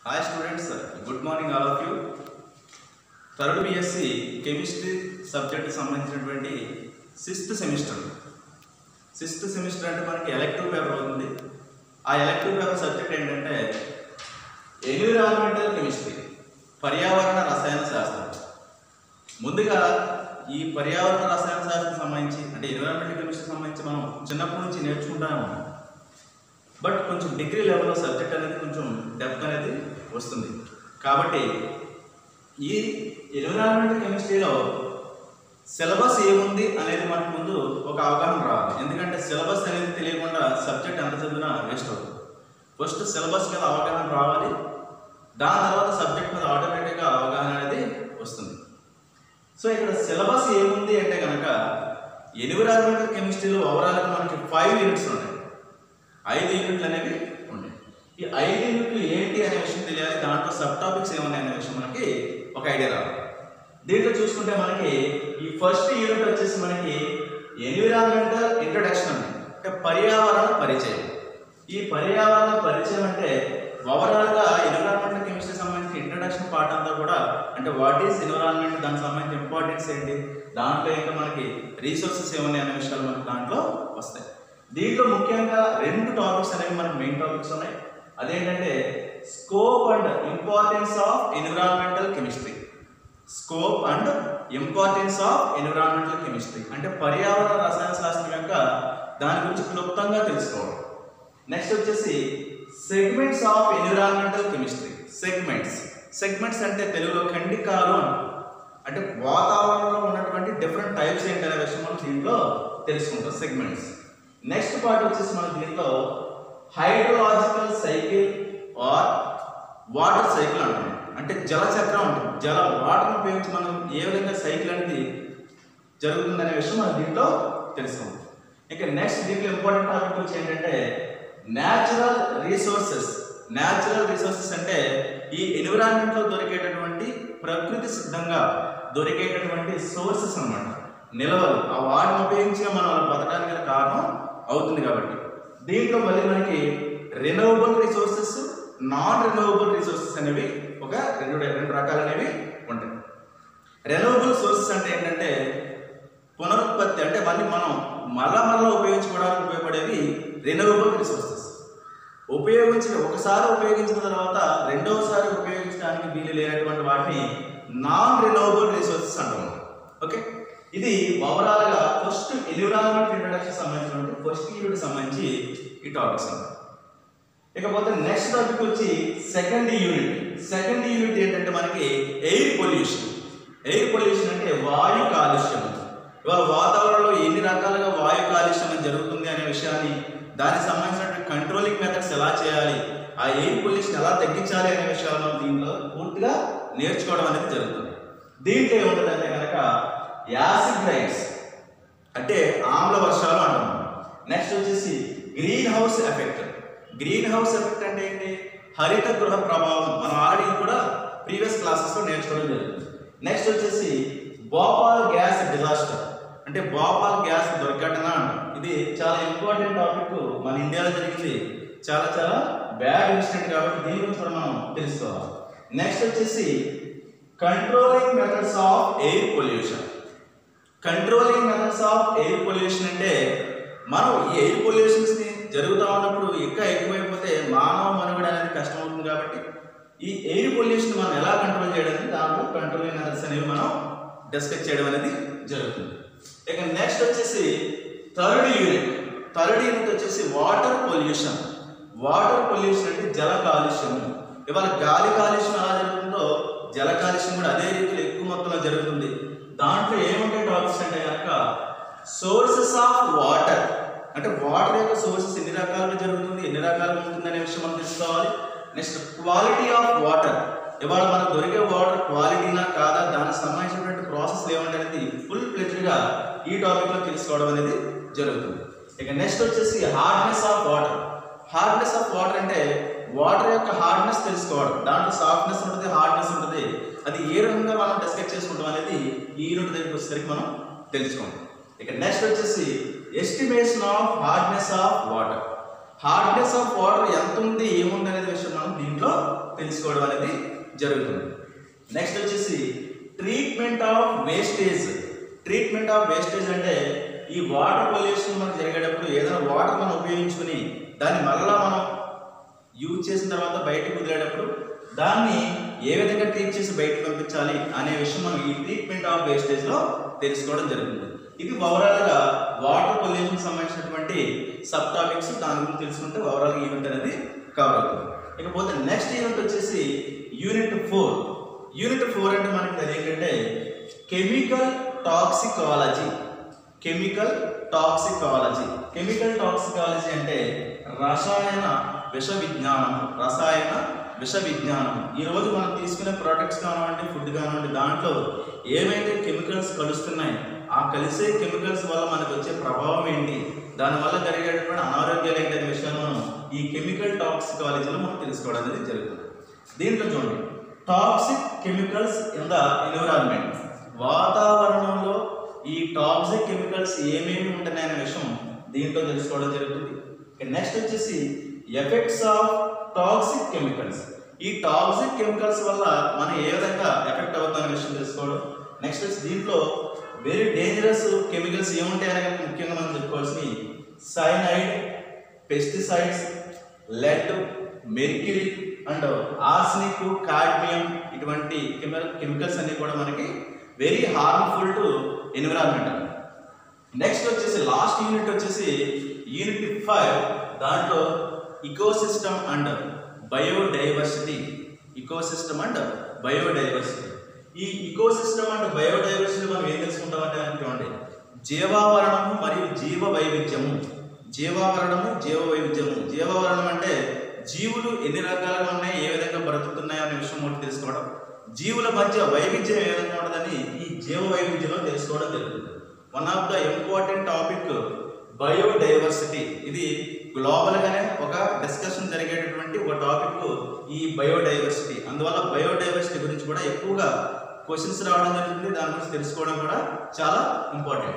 Hi students good morning all of you third BSc chemistry subject సంబంధించినటువంటి sixth semester sixth semester అంటే మనకి elective paper అవుతుంది ఆ elective paper subject ఏంటంటే environmental chemistry పర్యావరణ రసాయన శాస్త్రం ముందుగా ఈ పర్యావరణ రసాయన శాస్త్రం సంబంధించి అంటే ఎన్విరాన్మెంటల్ కెమిస్ట్రీ సంబంధించి మనం చిన్నప్పటి నుంచి నేర్చుకుంటాము బట్ కొంచెం డిగ్రీ లెవెల్లో సబ్జెక్ట్ అనేది కొంచెం డెప్త్ అనేది వస్తుంది కాబట్టి ఈ ఎన్విరాన్మెంటల్ కెమిస్ట్రీలో సిలబస్ ఏముంది అనేది మనకు ముందు ఒక అవగాహన రావాలి ఎందుకంటే సిలబస్ అనేది తెలియకుండా సబ్జెక్ట్ ఎంత చదివినా వేస్ట్ అవుతుంది ఫస్ట్ సిలబస్ మీద అవగాహన రావాలి దాని తర్వాత సబ్జెక్ట్ మీద ఆటోమేటిక్గా అవగాహన అనేది వస్తుంది సో ఇక్కడ సిలబస్ ఏముంది అంటే కనుక ఎన్విరాన్మెంటల్ కెమిస్ట్రీలో ఓవరాల్గా మనకి ఫైవ్ యూనిట్స్ ఉన్నాయి ఐదు యూనిట్లు అనేవి ఉన్నాయి ఈ ఐదు యూనిట్లు ఏంటి అనే విషయం తెలియాలి దాంట్లో సబ్ టాపిక్స్ ఏమున్నాయి అనే విషయం మనకి ఒక ఐడియా రావాలి దీంట్లో చూసుకుంటే మనకి ఈ ఫస్ట్ యూనిట్ వచ్చేసి మనకి ఎన్విరాన్మెంటల్ ఇంట్రడక్షన్ ఉంది అంటే పర్యావరణ పరిచయం ఈ పర్యావరణ పరిచయం అంటే ఓవరాల్గా ఎన్విరాన్మెంటల్ కెమిస్ట్రీ సంబంధించిన ఇంట్రడక్షన్ పార్ట్ అంతా కూడా అంటే వాట్ ఈస్ ఎన్విరాన్మెంట్ దానికి సంబంధించిన ఇంపార్టెన్స్ ఏంటి దాంట్లో ఇంకా మనకి రీసోర్సెస్ ఏమున్నాయి అనే విషయాలు మనకి దాంట్లో వస్తాయి దీంట్లో ముఖ్యంగా రెండు టాపిక్స్ అనేవి మనకి మెయిన్ టాపిక్స్ ఉన్నాయి అదేంటంటే scope and importance of environmental chemistry scope and importance of environmental chemistry అంటే పర్యావరణ రసాయన శాస్త్రం యొక్క దాని గురించి క్లుప్తంగా తెలుసుకోవడం నెక్స్ట్ వచ్చేసి segments of environmental chemistry segments segments అంటే తెలుగులో ఖండికాలు అంటారు అంటే వాతావరణంలో ఉన్నటువంటి డిఫరెంట్ టైప్స్ ఏంటనే విషయం మనం దీంట్లో తెలుసుకుంటాం సెగ్మెంట్స్ నెక్స్ట్ పార్ట్ వచ్చేసి మనం దీంట్లో hydrological cycle or water cycle అంటాం అంటే జల చక్రం ఉంటుంది జల వాటర్ని ఉపయోగించి మనం ఏ విధంగా సైకిల్ అనేది జరుగుతుందనే విషయం మనం దీంట్లో తెలుసుకుందాం ఇక నెక్స్ట్ దీంట్లో ఇంపార్టెంట్ టాపిక్ వచ్చి ఏంటంటే న్యాచురల్ రీసోర్సెస్ న్యాచురల్ రీసోర్సెస్ అంటే ఈ ఎన్విరాన్మెంట్లో దొరికేటటువంటి ప్రకృతి సిద్ధంగా దొరికేటటువంటి సోర్సెస్ అన్నమాట నిలవలు ఆ వాటిని ఉపయోగించి మనం అలా బతకడానికి గల కారణం అవుతుంది కాబట్టి దీంట్లో మళ్ళీ మనకి renewable resources non renewable resources అనేవి ఒక రెండు రెండు రకాలు అనేవి ఉంటాయి రెన్యూవబుల్ సోర్సెస్ అంటే ఏంటంటే పునరుత్పత్తి అంటే మళ్ళీ మనం మళ్ళా మళ్ళా ఉపయోగించుకోవడానికి ఉపయోగపడేవి రెన్యూవబుల్ రిసోర్సెస్ ఉపయోగించిన ఒకసారి ఉపయోగించిన తర్వాత రెండవసారి ఉపయోగించడానికి వీలు లేనటువంటి వాటిని నాన్ రెన్యూవబుల్ రిసోర్సెస్ అంటాం ఓకే ఇది ఓవరాల్గా ఫస్ట్ ఎన్విరాన్మెంట్ ఇంట్రడక్షన్ సంబంధించినటువంటి ఫస్ట్ యూనిట్ సంబంధించి ఈ టాపిక్స్ అన్నమాట ఇకపోతే నెక్స్ట్ టాపిక్ వచ్చి సెకండ్ యూనిట్ సెకండ్ యూనిట్ ఏంటంటే మనకి ఎయిర్ పొల్యూషన్ ఎయిర్ పొల్యూషన్ అంటే వాయు కాలుష్యం ఇవాళ వాతావరణంలో ఎన్ని రకాలుగా వాయు కాలుష్యం జరుగుతుంది అనే విషయాన్ని దానికి సంబంధించినటువంటి కంట్రోలింగ్ మెథడ్స్ ఎలా చేయాలి ఆ ఎయిర్ పొల్యూషన్ ఎలా తగ్గించాలి అనే విషయాలు మనం దీంట్లో పూర్తిగా నేర్చుకోవడం అనేది జరుగుతుంది దీంట్లో ఏముంటుందంటే కనుక యాసిడ్ రైన్స్ అంటే ఆమ్ల వర్షాలు అంటాం నెక్స్ట్ వచ్చేసి green house effect green house effect అంటే ఏంటి హరిత గృహ ప్రభావం మనం ఆల్రెడీ కూడా ప్రీవియస్ క్లాసెస్లో నేర్చుకోవడం జరుగుతుంది నెక్స్ట్ వచ్చేసి భోపాల్ గ్యాస్ డిజాస్టర్ అంటే భోపాల్ గ్యాస్ దుర్ఘటన అంటాం ఇది చాలా ఇంపార్టెంట్ టాపిక్ మన ఇండియాలో జరిగింది చాలా చాలా బ్యాడ్ ఇన్సిడెంట్ కాబట్టి దీని గురించి కూడా మనం తెలుసుకోవాలి నెక్స్ట్ వచ్చేసి controlling methods of air pollution controlling methods of air pollution అంటే మనం ఈ ఎయిర్ పొల్యూషన్స్ ని జరుగుతూ ఉన్నప్పుడు ఇంకా ఎక్కువైపోతే మానవ మనుగడ అనేది కష్టం అవుతుంది కాబట్టి ఈ ఎయిర్ పొల్యూషన్ మనం ఎలా కంట్రోల్ చేయడానికి దాంట్లో కంట్రోలింగ్ మెథడ్స్ అనేవి మనం డిస్కస్ చేయడం అనేది జరుగుతుంది ఇక నెక్స్ట్ వచ్చేసి థర్డ్ యూనిట్ థర్డ్ యూనిట్ వచ్చేసి వాటర్ పొల్యూషన్ వాటర్ పొల్యూషన్ అంటే జల కాలుష్యం ఇవాళ గాలి కాలుష్యం ఎలా జరుగుతుందో జల కాలుష్యం కూడా అదే రీతిలో ఎక్కువ మొత్తంలో జరుగుతుంది దాంట్లో ఏముంటాయి టాపిక్స్ అంటే కనుక సోర్సెస్ ఆఫ్ వాటర్ అంటే వాటర్ యొక్క సోర్సెస్ ఎన్ని రకాలుగా జరుగుతుంది ఎన్ని రకాలుగా ఉంటుంది అనే విషయం మనం తెలుసుకోవాలి నెక్స్ట్ క్వాలిటీ ఆఫ్ వాటర్ ఇవాళ మనకు దొరికే వాటర్ క్వాలిటీనా కాదా దానికి సంబంధించినటువంటి ప్రాసెస్ ఏమంటే అనేది ఫుల్ గా ఈ టాపిక్లో తెలుసుకోవడం అనేది జరుగుతుంది ఇక నెక్స్ట్ వచ్చేసి hardness of water hardness of water అంటే వాటర్ యొక్క హార్డ్నెస్ తెలుసుకోవడం దాంట్లో సాఫ్ట్నెస్ ఉంటుంది హార్డ్నెస్ ఉంటుంది అది ఏ రకంగా మనం డిస్కస్ చేసుకుంటాం అనేది ఈ యూనిట్ దగ్గరికి వచ్చేసరికి మనం తెలుసుకుంటాం ఇక నెక్స్ట్ వచ్చేసి estimation of hardness of water hardness of water ఎంత ఉంది ఏముంది అనేది విషయం మనం దీంట్లో తెలుసుకోవడం అనేది జరుగుతుంది నెక్స్ట్ వచ్చేసి treatment of wastage treatment of wastage అంటే ఈ వాటర్ పొల్యూషన్ మనకు జరిగేటప్పుడు ఏదైనా వాటర్ మనం ఉపయోగించుకుని దాన్ని మరలా మనం యూజ్ చేసిన తర్వాత బయటకు వదిలేటప్పుడు దాన్ని ఏ విధంగా ట్రీట్ చేసి బయటకు పంపించాలి అనే విషయం మనం ఈ ట్రీట్మెంట్ ఆఫ్ వేస్టేజ్ లో తెలుసుకోవడం జరుగుతుంది ఇది ఓవరాల్ గా వాటర్ పొల్యూషన్ సంబంధించినటువంటి సబ్ టాపిక్స్ దాని గురించి తెలుసుకుంటే ఓవరాల్ ఈవెంట్ అనేది కవర్ అవుతుంది ఇకపోతే నెక్స్ట్ ఈవెంట్ వచ్చేసి యూనిట్ ఫోర్ యూనిట్ ఫోర్ అంటే మనకి తెలియకంటే chemical toxicology chemical toxicology chemical toxicology అంటే రసాయన విష విజ్ఞానం రసాయన విష విజ్ఞానం ఈ రోజు మనం తీసుకునే ప్రోడక్ట్స్ కానివ్వండి ఫుడ్ కానివ్వండి దాంట్లో ఏవైతే కెమికల్స్ కలుస్తున్నాయి ఆ కలిసే కెమికల్స్ వల్ల మనకు వచ్చే ప్రభావం ఏంటి దానివల్ల జరిగేటటువంటి అనారోగ్యాలు ఏంటి అనే విషయాన్ని మనం ఈ కెమికల్ టాక్సికాలజీలో మనం తెలుసుకోవడం అనేది జరుగుతుంది దీంట్లో చూడండి toxic chemicals in the environment వాతావరణంలో ఈ టాక్సిక్ కెమికల్స్ ఏమేమి ఉంటున్నాయి అనే విషయం దీంట్లో తెలుసుకోవడం జరుగుతుంది నెక్స్ట్ వచ్చేసి ఎఫెక్ట్స్ ఆఫ్ టాక్సిక్ కెమికల్స్ ఈ టాక్సిక్ కెమికల్స్ వల్ల మనం ఏ విధంగా ఎఫెక్ట్ అవుతుందనే విషయం తెలుసుకోవడం నెక్స్ట్ వచ్చి దీంట్లో వెరీ డేంజరస్ కెమికల్స్ ఏముంటాయని కనుక ముఖ్యంగా మనం చెప్పుకోవాల్సి cyanide pesticides lead mercury and arsenic cadmium ఇటువంటి కెమికల్స్ అన్ని కూడా మనకి very harmful to environment next వచ్చేసి లాస్ట్ యూనిట్ వచ్చేసి యూనిట్ ఫైవ్ దాంట్లో ecosystem and biodiversity ecosystem and biodiversity ఈ ఇకోసిస్టమ్ అండ్ బయోడైవర్సిటీ మనం ఏం తెలుసుకుంటామంటే అనుకోండి జీవావరణము మరియు జీవ వైవిధ్యము జీవావరణము జీవ వైవిధ్యము జీవావరణం అంటే జీవులు ఎన్ని రకాలుగా ఉన్నాయి ఏ విధంగా బ్రతుకుతున్నాయి అనే విషయం ఒకటి తెలుసుకోవడం జీవుల మధ్య వైవిధ్యం ఏ విధంగా ఉంటుందని ఈ జీవ వైవిధ్యంలో తెలుసుకోవడం జరుగుతుంది one of the important topic biodiversity ఇది గ్లోబల్ గానే ఒక డిస్కషన్ జరిగేటటువంటి ఒక టాపిక్ ఈ బయోడైవర్సిటీ అందువల్ల బయోడైవర్సిటీ గురించి కూడా ఎక్కువగా క్వశ్చన్స్ రావడం జరుగుతుంది దాని గురించి తెలుసుకోవడం కూడా చాలా ఇంపార్టెంట్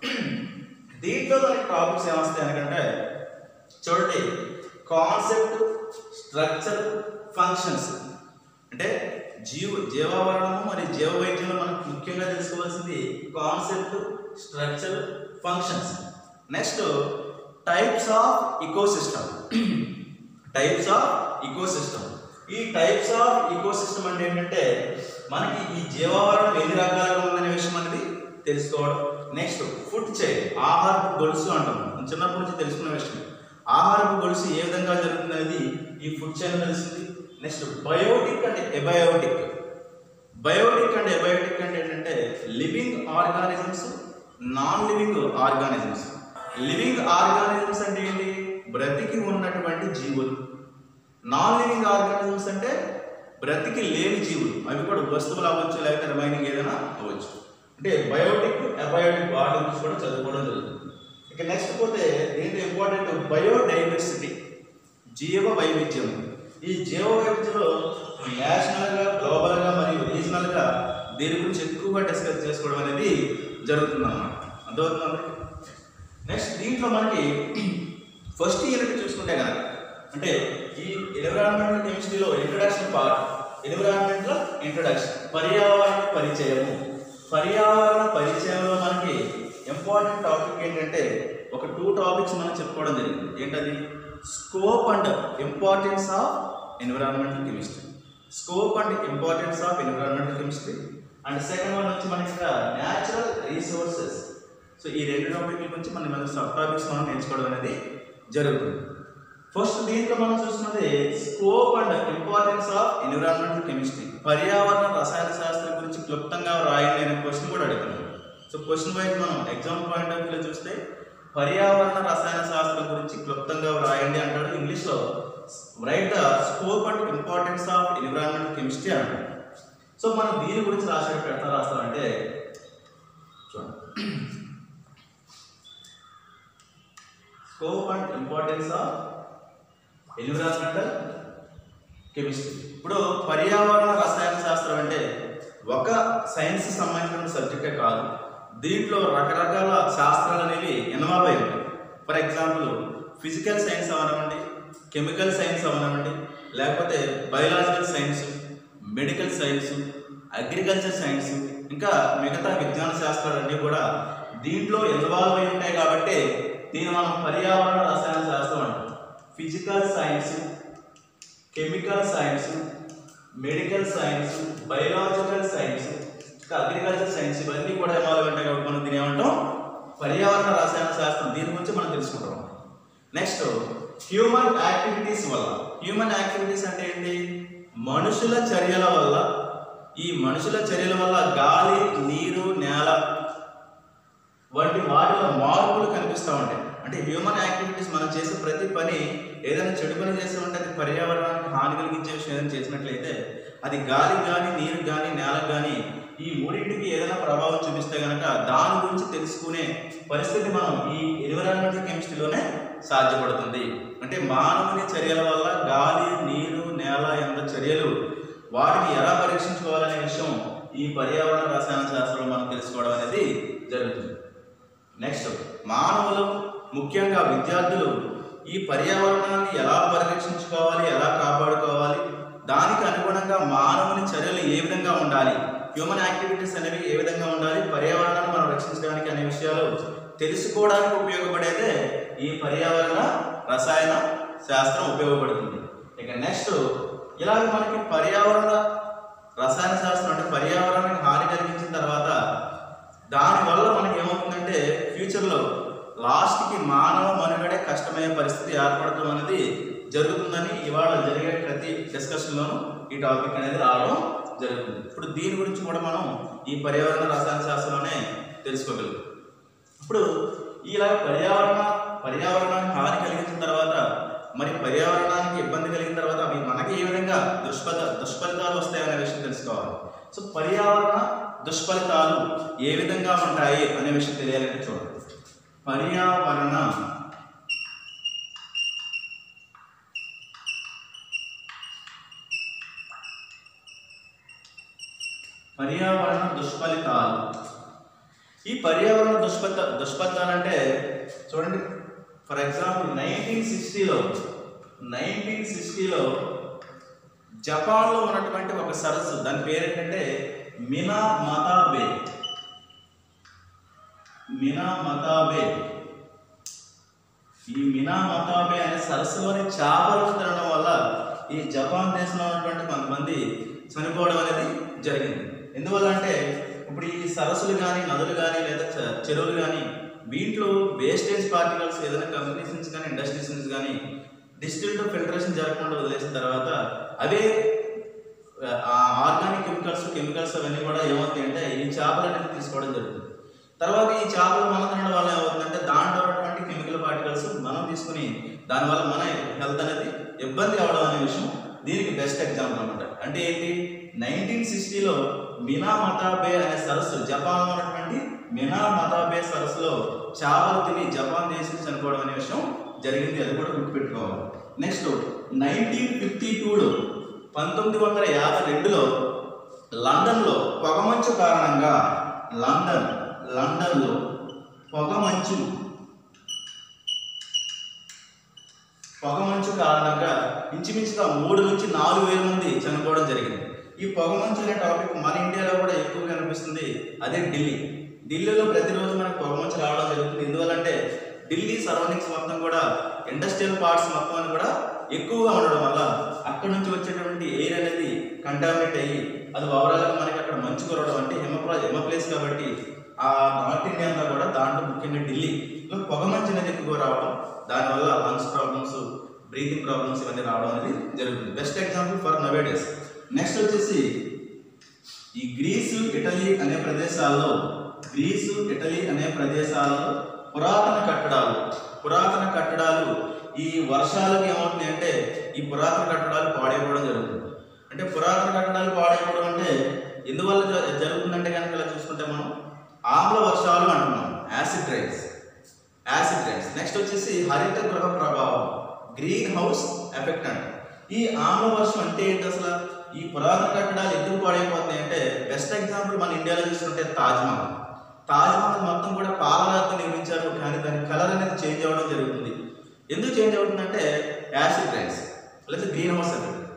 దీంట్లో మనకి టాపిక్స్ ఏమొస్తాయి ఎందుకంటే చూడండి కాన్సెప్ట్ స్ట్రక్చర్ ఫంక్షన్స్ అంటే జీవ జీవావరణము మరియు జీవ వైద్యంలో మనకు ముఖ్యంగా తెలుసుకోవాల్సింది concept structure functions next types of ecosystem types of ecosystem ఈ టైప్స్ ఆఫ్ ఇకోసిస్టమ్ అంటే ఏంటంటే మనకి ఈ జీవావరణం ఎన్ని రకాలుగా ఉందనే విషయం అనేది తెలుసుకోవడం నెక్స్ట్ ఫుడ్ చైన్ ఆహారపు గొలుసు అంటాం మనం చిన్నప్పటి నుంచి తెలుసుకున్న విషయం ఆహారపు గొలుసు ఏ విధంగా జరుగుతుంది అనేది ఈ ఫుడ్ చైన్ తెలిసింది next biotic and abiotic biotic and abiotic అంటే ఏంటంటే living organisms non living organisms living organisms అంటే ఏంటి బ్రతికి ఉన్నటువంటి జీవులు నాన్ లివింగ్ ఆర్గానిజమ్స్ అంటే బ్రతికి లేని జీవులు అవి కూడా వస్తువులు అవ్వచ్చు లేకపోతే రిమైనింగ్ ఏదైనా అవ్వచ్చు అంటే బయోటిక్ అబయోటిక్ వాటి గురించి కూడా చదువుకోవడం జరుగుతుంది ఇక నెక్స్ట్ పోతే ఏంటి ఇంపార్టెంట్ బయోడైవర్సిటీ జీవ వైవిధ్యం ఈ జీవ వైవిధ్యంలో నేషనల్గా గ్లోబల్గా మరియు రీజనల్గా దీని గురించి ఎక్కువగా డిస్కస్ చేసుకోవడం అనేది జరుగుతుంది అన్నమాట అర్థమవుతుంది నెక్స్ట్ దీంట్లో మనకి ఫస్ట్ యూనిట్ చూసుకుంటే కనుక అంటే ఈ ఎన్విరాన్మెంటల్ కెమిస్ట్రీలో ఇంట్రడక్షన్ పార్ట్ ఎన్విరాన్మెంటల్ ఇంట్రడక్షన్ పర్యావరణ పరిచయము పర్యావరణ పరిచయంలో మనకి ఇంపార్టెంట్ టాపిక్ ఏంటంటే ఒక టూ టాపిక్స్ మనం చెప్పుకోవడం జరిగింది ఏంటది scope and importance of environmental chemistry scope and importance of environmental chemistry and second one వచ్చి మనకి ఇక్కడ న్యాచురల్ రీసోర్సెస్ సో ఈ రెండు టాపిక్ల గురించి మనం మన సబ్ టాపిక్స్ మనం నేర్చుకోవడం అనేది జరుగుతుంది ఫస్ట్ దీంట్లో మనం చూస్తున్నది scope and importance of environmental chemistry పర్యావరణ రసాయన శాస్త్రం గురించి క్లుప్తంగా రాయండి అనే క్వశ్చన్ కూడా అడుగుతున్నాం సో క్వశ్చన్ వైజ్ మనం ఎగ్జామ్ పాయింట్ ఆఫ్ వ్యూలో చూస్తే పర్యావరణ రసాయన శాస్త్రం గురించి క్లుప్తంగా రాయండి అంటాడు ఇంగ్లీష్లో right the scope and importance of environmental chemistry అంటాడు సో మనం దీని గురించి రాసేటప్పుడు ఎట్లా రాస్తామంటే చూడండి scope and importance of environmental chemistry ఇప్పుడు పర్యావరణ రసాయన శాస్త్రం అంటే ఒక సైన్స్ సంబంధించిన సబ్జెక్టే కాదు దీంట్లో రకరకాల శాస్త్రాలు అనేవి ఇన్వాల్వ్ అయి ఉంటాయి ఫర్ ఎగ్జాంపుల్ ఫిజికల్ సైన్స్ అవనివ్వండి కెమికల్ సైన్స్ అవనివ్వండి లేకపోతే biological science medical science agriculture science ఇంకా మిగతా విజ్ఞాన శాస్త్రాలన్నీ కూడా దీంట్లో ఇన్వాల్వ్ అయి ఉంటాయి కాబట్టి దీన్ని మనం పర్యావరణ రసాయన శాస్త్రం అంటాం physical science chemical science medical science biological science ఇంకా అగ్రికల్చర్ సైన్స్ ఇవన్నీ కూడా ఇన్వాల్వ్ ఉంటాయి కాబట్టి మనం దీని ఏమంటాం పర్యావరణ రసాయన శాస్త్రం దీని గురించి మనం తెలుసుకుంటాం నెక్స్ట్ హ్యూమన్ యాక్టివిటీస్ వల్ల హ్యూమన్ యాక్టివిటీస్ అంటే ఏంటి మనుషుల చర్యల వల్ల ఈ మనుషుల చర్యల వల్ల గాలి నీరు నేల వంటి వాటిలో మార్పులు కనిపిస్తూ ఉంటాయి అంటే హ్యూమన్ యాక్టివిటీస్ మనం చేసే ప్రతి పని ఏదైనా చెడు పని చేస్తూ ఉంటే అది పర్యావరణానికి హాని కలిగించే విషయం ఏదైనా చేసినట్లయితే అది గాలికి కానీ నీరు కానీ నేలకు కానీ ఈ మూడింటికి ఏదైనా ప్రభావం చూపిస్తే కనుక దాని గురించి తెలుసుకునే పరిస్థితి మనం ఈ ఎన్విరాన్మెంటల్ కెమిస్ట్రీలోనే సాధ్యపడుతుంది అంటే మానవుని చర్యల వల్ల గాలి నీరు నేల ఎంత చర్యలు వాటిని ఎలా పరీక్షించుకోవాలనే విషయం ఈ పర్యావరణ రసాయన శాస్త్రంలో మనం తెలుసుకోవడం అనేది జరుగుతుంది నెక్స్ట్ మానవులు ముఖ్యంగా విద్యార్థులు ఈ పర్యావరణాన్ని ఎలా పరిరక్షించుకోవాలి ఎలా కాపాడుకోవాలి దానికి అనుగుణంగా మానవుని చర్యలు ఏ విధంగా ఉండాలి హ్యూమన్ యాక్టివిటీస్ అనేవి ఏ విధంగా ఉండాలి పర్యావరణాన్ని మనం రక్షించడానికి అనే విషయాలు తెలుసుకోవడానికి ఉపయోగపడేదే ఈ పర్యావరణ రసాయన శాస్త్రం ఉపయోగపడుతుంది ఇక నెక్స్ట్ ఇలాగ మనకి పర్యావరణ రసాయన శాస్త్రం అంటే పర్యావరణానికి హాని కలిగించిన తర్వాత దానివల్ల మనకి ఏమవుతుందంటే ఫ్యూచర్లో లాస్ట్కి మానవ మనుగడే కష్టమయ్యే పరిస్థితి ఏర్పడటం అనేది జరుగుతుందని ఇవాళ జరిగే ప్రతి డిస్కషన్లోనూ ఈ టాపిక్ అనేది రావడం జరుగుతుంది ఇప్పుడు దీని గురించి కూడా మనం ఈ పర్యావరణ రసాయన శాస్త్రంలోనే తెలుసుకోగలం ఇప్పుడు ఇలా పర్యావరణ పర్యావరణానికి హాని కలిగించిన తర్వాత మరి పర్యావరణానికి ఇబ్బంది కలిగిన తర్వాత అవి మనకి ఏ విధంగా దుష్ఫల దుష్ఫలితాలు వస్తాయనే విషయం తెలుసుకోవాలి సో పర్యావరణ దుష్ఫలితాలు ఏ విధంగా ఉంటాయి అనే విషయం తెలియాలంటే చూడండి పర్యావరణ పర్యావరణ దుష్ఫలితాలు ఈ పర్యావరణ దుష్ఫలిత దుష్ఫలితాలు అంటే చూడండి ఫర్ ఎగ్జాంపుల్ నైన్టీన్ సిక్స్టీలో నైన్టీన్ సిక్స్టీలో జపాన్లో ఉన్నటువంటి ఒక సరస్సు దాని పేరు ఏంటంటే మినా మతాబే మినా మతాబే ఈ మినా మతాబే అనే సరస్సులోని చేపలు తినడం వల్ల ఈ జపాన్ దేశంలో ఉన్నటువంటి కొంతమంది చనిపోవడం అనేది జరిగింది ఎందువల్ల అంటే ఇప్పుడు ఈ సరస్సులు కానీ నదులు కానీ లేదా చ- చెరువులు కానీ వీటిలో వేస్టేజ్ పార్టికల్స్ ఏదైనా కంపెనీస్ నుంచి కానీ ఇండస్ట్రీస్ నుంచి కానీ డిస్టిల్డ్ ఫిల్టరేషన్ జరగకుండా వదిలేసిన తర్వాత అవే ఆర్గానిక్ కెమికల్స్ కెమికల్స్ అవన్నీ కూడా ఏమవుతాయి అంటే ఈ చేపలు అనేది తీసుకోవడం జరుగుతుంది తర్వాత ఈ చేపలు మనం తినడం వల్ల ఏమవుతుందంటే దాంట్లో ఉన్నటువంటి కెమికల్ పార్టికల్స్ మనం తీసుకుని దానివల్ల మన హెల్త్ అనేది ఇబ్బంది అవడం అనే విషయం దీనికి బెస్ట్ ఎగ్జాంపుల్ అనమాట అంటే ఏంటి నైన్టీన్ సిక్స్టీలో మినా మతాబే అనే సరస్సు జపాన్లో ఉన్నటువంటి మినా మతాబే సరస్సులో చేపలు తిని జపాన్ దేశం చనిపోవడం అనే విషయం జరిగింది అది కూడా గుర్తుపెట్టుకోవాలి నెక్స్ట్ నైన్టీన్ ఫిఫ్టీ టూలో పంతొమ్మిది వందల యాభై రెండులో లండన్లో పొగమంచు కారణంగా లండన్ లండన్లో పొగమంచు పొగమంచు కారణంగా ఇంచుమించుగా మూడు నుంచి నాలుగు వేల మంది చనిపోవడం జరిగింది ఈ పొగమంచు అనే టాపిక్ మన ఇండియాలో కూడా ఎక్కువగా కనిపిస్తుంది అదే ఢిల్లీ ఢిల్లీలో ప్రతిరోజు మనకు పొగమంచు రావడం జరుగుతుంది ఎందువల్లంటే ఢిల్లీ సరౌండింగ్స్ మొత్తం కూడా ఇండస్ట్రియల్ పార్ట్స్ మొత్తం అని కూడా ఎక్కువగా ఉండడం వల్ల అక్కడ నుంచి వచ్చేటువంటి ఎయిర్ అనేది కంటామినేట్ అయ్యి అది ఓవరాల్గా మనకి అక్కడ మంచు కురవడం అంటే హిమ హిమ ప్లేస్ కాబట్టి ఆ నార్త్ ఇండియా అంతా కూడా దాంట్లో ముఖ్యంగా ఢిల్లీలో పొగ మంచు అనేది ఎక్కువ రావడం దానివల్ల లంగ్స్ ప్రాబ్లమ్స్ బ్రీతింగ్ ప్రాబ్లమ్స్ ఇవన్నీ రావడం అనేది జరుగుతుంది best example for nowadays next వచ్చేసి ఈ గ్రీసు ఇటలీ అనే ప్రదేశాల్లో గ్రీసు ఇటలీ అనే ప్రదేశాల్లో పురాతన కట్టడాలు పురాతన కట్టడాలు ఈ వర్షాలకు ఏమవుతుంది అంటే ఈ పురాతన కట్టడాలు పాడైపోవడం జరుగుతుంది అంటే పురాతన కట్టడాలు పాడైపోవడం అంటే ఎందువల్ల జ- జరుగుతుందంటే కనుక ఇలా చూసుకుంటే మనం ఆమ్ల వర్షాలు అంటున్నాం acid rains acid rains next వచ్చేసి హరిత గృహ ప్రభావం గ్రీన్ హౌస్ ఎఫెక్ట్ అంట ఈ ఆమ్ల వర్షం అంటే ఏంటి అసలు ఈ పురాతన కట్టడాలు ఎందుకు పాడైపోతున్నాయి అంటే బెస్ట్ ఎగ్జాంపుల్ మన ఇండియాలో చూసుకుంటే తాజ్మహల్ తాజ్మహల్ మొత్తం కూడా పాలరాతితో నిర్మించారు కానీ దాని కలర్ అనేది చేంజ్ అవ్వడం జరుగుతుంది ఎందుకు చేంజ్ అవుతుందంటే యాసిడ్ రైన్స్ లేదా గ్రీన్ హౌస్ ఎఫెక్ట్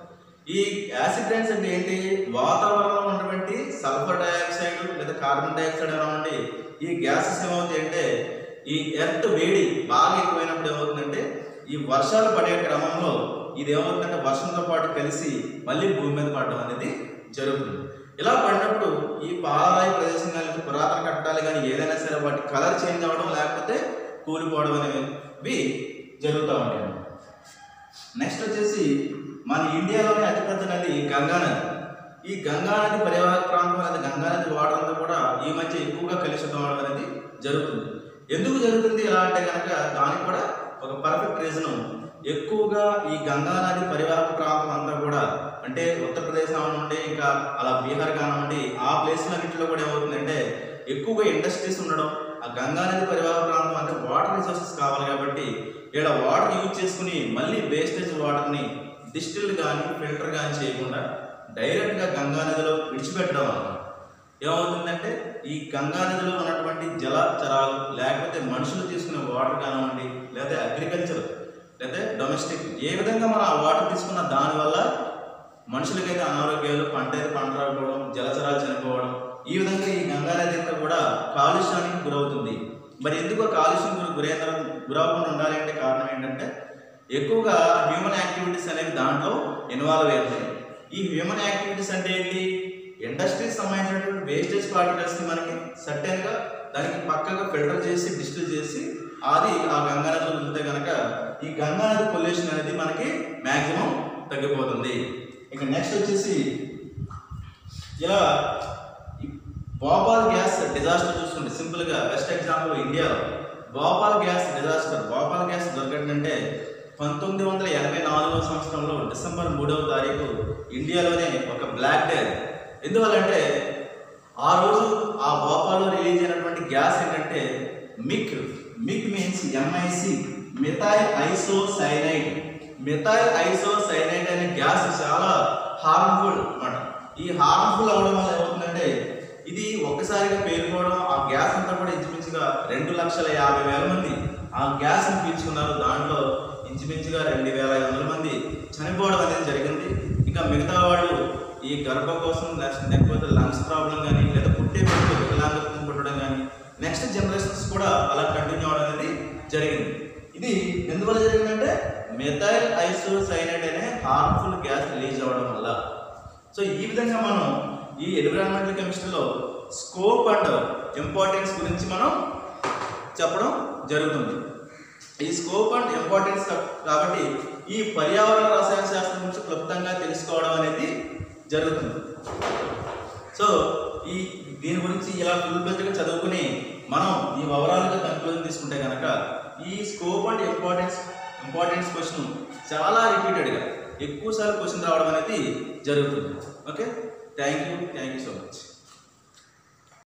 ఈ యాసిడ్ రైన్స్ అంటే ఏంటి వాతావరణంలో ఉన్నటువంటి సల్ఫర్ డైఆక్సైడ్ లేదా కార్బన్ డైఆక్సైడ్ అనండి ఈ గ్యాసెస్ ఏమవుతాయి అంటే ఈ ఎర్త్ వేడి బాగా ఎక్కువైనప్పుడు ఏమవుతుందంటే ఈ వర్షాలు పడే క్రమంలో ఇది ఏమవుతుందంటే వర్షంతో పాటు కలిసి మళ్ళీ భూమి మీద పడడం అనేది జరుగుతుంది ఇలా పడినప్పుడు ఈ పాలరాయి ప్రదేశం కానీ పురాతన కట్టడాలు కానీ ఏదైనా సరే వాటి కలర్ చేంజ్ అవ్వడం లేకపోతే కూలిపోవడం అనేవి జరుగుతూ ఉంటాయి నెక్స్ట్ వచ్చేసి మన ఇండియాలోనే అతిపెద్ద నది గంగా నది ఈ గంగా నది పరివాహక ప్రాంతం అనేది గంగా నది వాటర్ అంతా కూడా ఈ మధ్య ఎక్కువగా కలుషితం అవడం అనేది జరుగుతుంది ఎందుకు జరుగుతుంది ఎలా అంటే కనుక దానికి కూడా ఒక పర్ఫెక్ట్ రీజన్ ఎక్కువగా ఈ గంగా నది పరివాహక ప్రాంతం అంతా కూడా అంటే ఉత్తరప్రదేశ్ నుండి ఇంకా అలా బీహార్ కానివ్వండి ఆ ప్లేస్లన్నింటిలో కూడా ఏమవుతుందంటే ఎక్కువగా ఇండస్ట్రీస్ ఉండడం ఆ గంగా నది పరివాహక ప్రాంతం అంటే వాటర్ రిసోర్సెస్ కావాలి కాబట్టి ఇక్కడ వాటర్ యూజ్ చేసుకుని మళ్ళీ వేస్టేజ్ వాటర్ని డిస్టిల్డ్ కానీ ఫిల్టర్ కానీ చేయకుండా డైరెక్ట్గా గంగా నదిలో విడిచిపెట్టడం వల్ల ఏమవుతుందంటే ఈ గంగా నదిలో ఉన్నటువంటి జలచరాలు లేకపోతే మనుషులు తీసుకునే వాటర్ కానివ్వండి లేదా అగ్రికల్చర్ లేదా డొమెస్టిక్ ఏ విధంగా మనం ఆ వాటర్ తీసుకున్న దానివల్ల మనుషులకైతే అనారోగ్యాలు పంట అయితే పంట రాకపోవడం జలచరాలు చనిపోవడం ఈ విధంగా ఈ గంగా నది అంతా కూడా కాలుష్యానికి గురవుతుంది మరి ఎందుకు ఆ కాలుష్యం గురి గురైన గురవకుండా ఉండాలి అంటే కారణం ఏంటంటే ఎక్కువగా హ్యూమన్ యాక్టివిటీస్ అనేవి దాంట్లో ఇన్వాల్వ్ అవుతాయి ఈ హ్యూమన్ యాక్టివిటీస్ అంటే ఏంటి ఇండస్ట్రీస్ సంబంధించినటువంటి వేస్టేజ్ పార్టికల్స్ని మనకి సర్టెన్గా దానికి పక్కగా ఫిల్టర్ చేసి డిస్టిల్ చేసి అది ఆ గంగా నదిలో వదిలితే కనుక ఈ గంగా నది పొల్యూషన్ అనేది మనకి మ్యాక్సిమం తగ్గిపోతుంది ఇక నెక్స్ట్ వచ్చేసి ఇలా ఈ భోపాల్ గ్యాస్ డిజాస్టర్ చూసుకుంటే సింపుల్గా బెస్ట్ ఎగ్జాంపుల్ ఇండియాలో Bhopal gas disaster Bhopal gas దొరకటంటే పంతొమ్మిది వందల ఎనభై నాలుగవ సంవత్సరంలో డిసెంబర్ మూడవ తారీఖు ఇండియాలోనే ఒక బ్లాక్ డే అది. ఎందువల్లంటే ఆ రోజు ఆ భోపాల్లో రిలీజ్ అయినటువంటి గ్యాస్ ఏంటంటే MIC MIC means MIC methyl isocyanide methyl isocyanide అనే గ్యాస్ చాలా హార్మ్ఫుల్ అన్నమాట ఈ హార్మ్ఫుల్ అవడం వల్ల ఏమవుతుందంటే ఇది ఒక్కసారిగా పేరుకోవడం ఆ గ్యాస్ అంతా కూడా ఇంచుమించుగా రెండు లక్షల యాభై వేల మంది ఆ గ్యాస్ని పీల్చుకున్నారు దాంట్లో ఇంచుమించుగా రెండు వేల ఐదు వందల మంది చనిపోవడం అనేది జరిగింది ఇంకా మిగతా వాళ్ళు ఈ గర్భం కోసం నెక్స్ట్ లేకపోతే లంగ్స్ ప్రాబ్లం కానీ లేదా పుట్టే పిల్లలు వికలాంగత్వం పుట్టడం కానీ నెక్స్ట్ జనరేషన్స్ కూడా అలా కంటిన్యూ అవడం అనేది జరిగింది ఇది ఎందువల్ల జరిగిందంటే మెథైల్ ఐసోసైనైడ్ అనే హార్మ్ఫుల్ గ్యాస్ రిలీజ్ అవ్వడం వల్ల సో ఈ విధంగా మనం ఈ ఎన్విరాన్మెంటల్ కెమిస్ట్రీలో స్కోప్ అండ్ ఇంపార్టెన్స్ గురించి మనం చెప్పడం జరుగుతుంది ఈ స్కోప్ అండ్ ఇంపార్టెన్స్ కాబట్టి ఈ పర్యావరణ రసాయన శాస్త్రం గురించి క్లుప్తంగా తెలుసుకోవడం అనేది జరుగుతుంది సో ఈ దీని గురించి ఇలా ఫుల్ గా చదువుకుని మనం ఈ ఓవరాల్గా కన్క్లూజన్ తీసుకుంటే కనుక ఈ scope and importance importance question చాలా రిపీటెడ్గా ఎక్కువసార్లు క్వశ్చన్ రావడం అనేది జరుగుతుంది okay thank you thank you so much